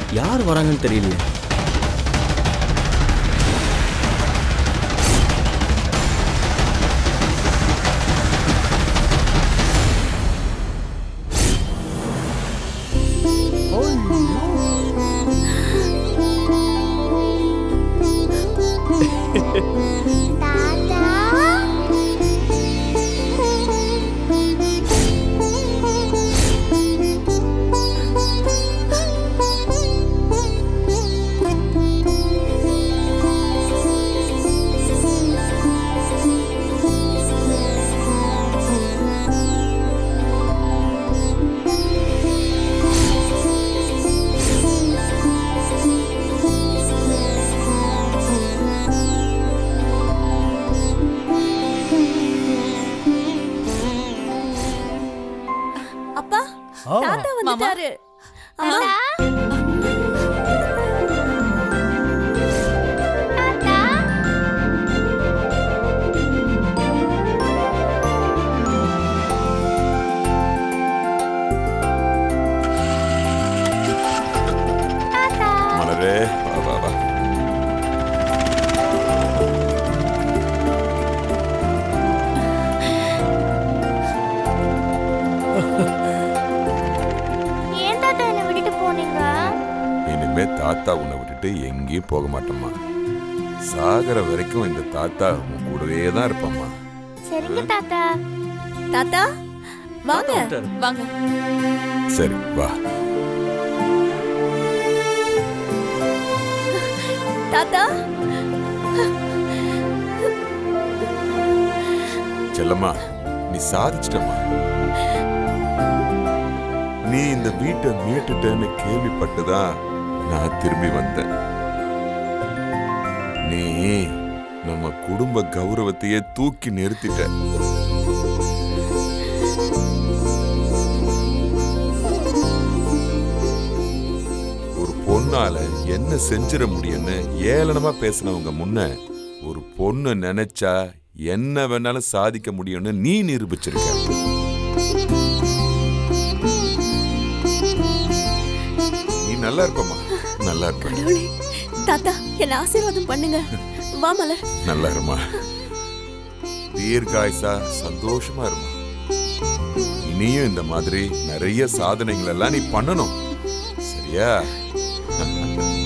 யார் வராங்கன்னு தெரியலையே அப்பா தாத்தா வந்துட்டாரு அம்மா மலரே வா வா வா ஏன் தாத்தா என்னை விட்டுட்டு போனீங்க இனிமே தாத்தா உன்னை விட்டுட்டு எங்கேயும் போக மாட்டோம்மா சாகர வரைக்கும் இந்த தாத்தா உன் கூடவே தான் இருப்பம்மா சரிங்க தாத்தா தாத்தா வாங்க வந்துட்டாரு. வாங்க சரி வா தாத்தா செல்லம்மா நீ சாதிச்சிட்டம்மா நீ இந்த வீட்டை மீட்டுட்டேன்னு கேள்விப்பட்டுதான் நான் திரும்பி வந்தேன் நீ நம்ம குடும்ப கௌரவத்தையே தூக்கி நிறுத்திட்ட ஒரு பொண்ணால என்ன செஞ்சிட முடியும்னு ஏளனமா பேசினவங்க முன்ன ஒரு பொண்ணு நினைச்சா என்ன வேணாலும் சாதிக்க முடியும்னு நீ நிரூபிச்சிருக்க நீ நல்லா இருப்பம்மா நல்லா இருப்ப கடவுளே தாத்தா என்ன ஆசீர்வாதம் பண்ணுங்க வா மலர் நல்லா இருமா தீர்காயுசா சந்தோஷமா இருமா இனியும் இந்த மாதிரி நிறைய சாதனைகள் எல்லாம் நீ பண்ணணும் சரியா